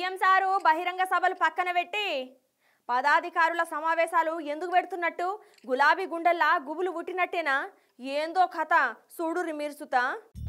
CM sir బహిరంగ సభలు పక్కన పెట్టి పదాధికారుల సమావేశాలు ఎందుకు పెడుతున్నట్టు గులాబీ గుండెల్లా గుబులు పుట్టినట్టేనా ఏందో కథ చూడురి మీర్సుతా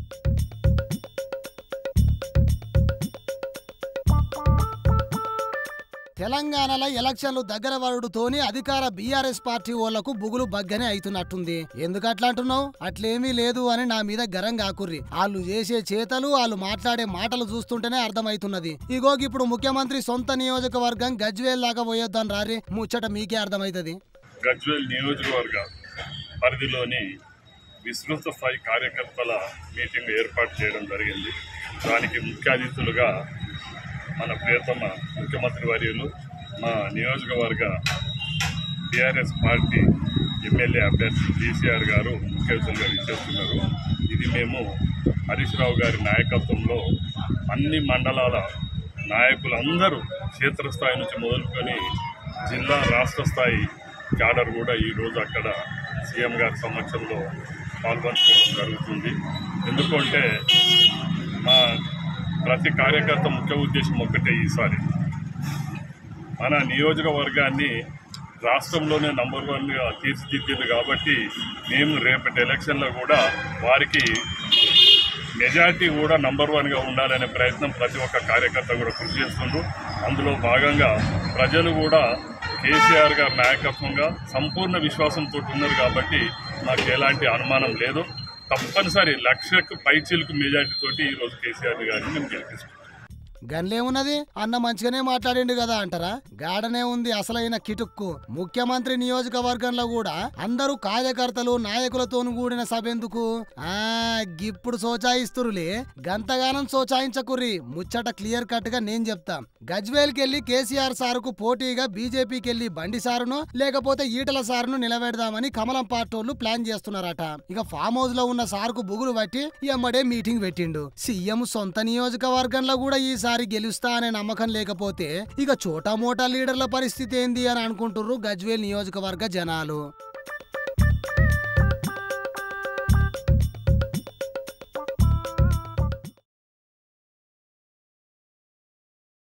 తెలంగాణలో ఎలక్షన్లు దగ్గర పడుతోని అధికార బీఆర్ఎస్ పార్టీ ఓళ్లకు బుగులు బగ్గనే అవుతున్నట్టుంది ఎందుకు అట్లా అంటున్నావు అట్లేమీ లేదు అని నా మీద గరం కాకుర్రి వాళ్ళు చేసే చేతలు వాళ్ళు మాట్లాడే మాటలు చూస్తుంటేనే అర్థమైతున్నది ఇగో ఇప్పుడు ముఖ్యమంత్రి సొంత నియోజకవర్గం గజ్వేల్ దాకా పోయొద్దని రారి ముచ్చట మీకే అర్థమైతది గజ్వేల్ నియోజకవర్గ పరిధిలోని విస్తృత స్థాయి కార్యకర్తల మీటింగ్ ఏర్పాటు చేయడం జరిగింది దానికి ముఖ్య అతిథులుగా మన ప్రియతమ ముఖ్యమంత్రి వర్యులు మా నియోజకవర్గ టీఆర్ఎస్ పార్టీ ఎమ్మెల్యే అభ్యర్థి కేసీఆర్ గారు ముఖ్య అతిథులుగా ఇచ్చేస్తున్నారు ఇది మేము హరీష్ రావు గారి నాయకత్వంలో అన్ని మండలాల నాయకులందరూ క్షేత్రస్థాయి నుంచి మొదలుకొని జిల్లా రాష్ట్ర స్థాయి క్యాడర్ కూడా ఈరోజు అక్కడ సీఎం గారి సమక్షంలో పాల్గొనడం జరుగుతుంది ఎందుకంటే మా ప్రతి కార్యకర్త ముఖ్య ఉద్దేశం ఒక్కటే ఈసారి మన నియోజకవర్గాన్ని రాష్ట్రంలోనే నంబర్ వన్గా తీర్చిదిద్దింది కాబట్టి మేము రేపటి ఎలక్షన్లో కూడా వారికి మెజార్టీ కూడా నంబర్ వన్గా ఉండాలనే ప్రయత్నం ప్రతి ఒక్క కార్యకర్త కూడా కృషి చేస్తుండ్రు అందులో భాగంగా ప్రజలు కూడా కేసీఆర్ గారి నాయకత్వంగా సంపూర్ణ విశ్వాసంతో ఉన్నారు కాబట్టి మాకు ఎలాంటి అనుమానం లేదు తప్పనిసరి లక్షకు పైచీలకు మెజార్టీ తోటి ఈరోజు కేసీఆర్ గారిని మేము గెలిపిస్తాం గన్లేమున్నది అన్న మంచిగానే మాట్లాడిండు కదా అంటారా గాడనే ఉంది అసలైన కిటుక్కు ముఖ్యమంత్రి నియోజకవర్గంలో కూడా అందరూ కార్యకర్తలు నాయకులతోను కూడిన సభ ఎందుకు ఆ గిప్పుడు సోచాయిస్తురులే గంతగానం సోచాయించకుర్రి ముచ్చట క్లియర్ కట్ గా నేను చెప్తా గజ్వేల్కి వెళ్లి కేసీఆర్ సారుకు పోటీగా బీజేపీకి వెళ్లి బండి సారును లేకపోతే ఈటల సారును నిలబెడదామని కమలం పార్టోళ్లు ప్లాన్ చేస్తున్నారట ఇక ఫామ్ హౌస్ లో ఉన్న సారుకు బుగులు పట్టి ఎమ్మడే మీటింగ్ పెట్టిండు సీఎం సొంత నియోజకవర్గంలో కూడా ఈసారి గెలుస్తా అనే నమ్మకం లేకపోతే ఇక చోటా మోటా లీడర్ల పరిస్థితి ఏంది అని అనుకుంటుర్రు గజ్వేల్ నియోజకవర్గ జనాలు